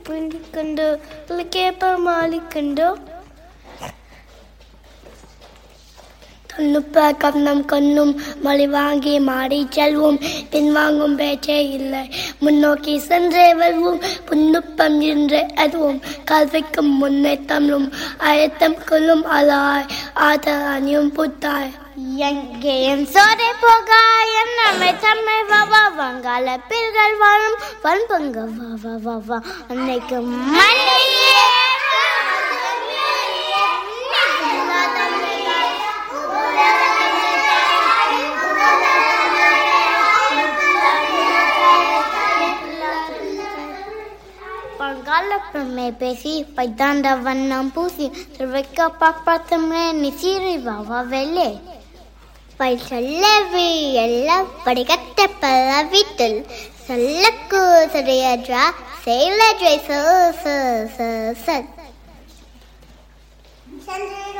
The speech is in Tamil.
பிண்டிக்கொண்டு கேப்ப மாலிக்கொண்டோ தொன்னுப்ப கண்ணம் கண்ணும் மொழி வாங்கி மாடி செல்வோம் பின்வாங்கும் பேச்சே இல்லை முன்னோக்கி சென்றே வருவோம் புன்னுப்பம் என்று அதுவும் கல்விக்கும் முன்னே தமிழும் அழுத்தம் கொள்ளும் அலாய் ஆத அணியும் புத்தாய் எங்கேயும் சோரை போகாயம் நம்மை தம்மை வவா வங்காள பில்கள் வாழும் வன்பங்க வா வா வா வா அன்னைக்கு மண்ணிலே பங்காளப்பமே பேசி பைத்தாண்ட வண்ணம் பூசி திருவைக்க பாப்பாத்தமே நிசீரி வாவா வெள்ளே பை சொல்லவி எல்லாம் படிக்கட்ட பல வீட்டில் சொல்லக்கு சரியன்றா செயலற்றை சோ சோ சோ ச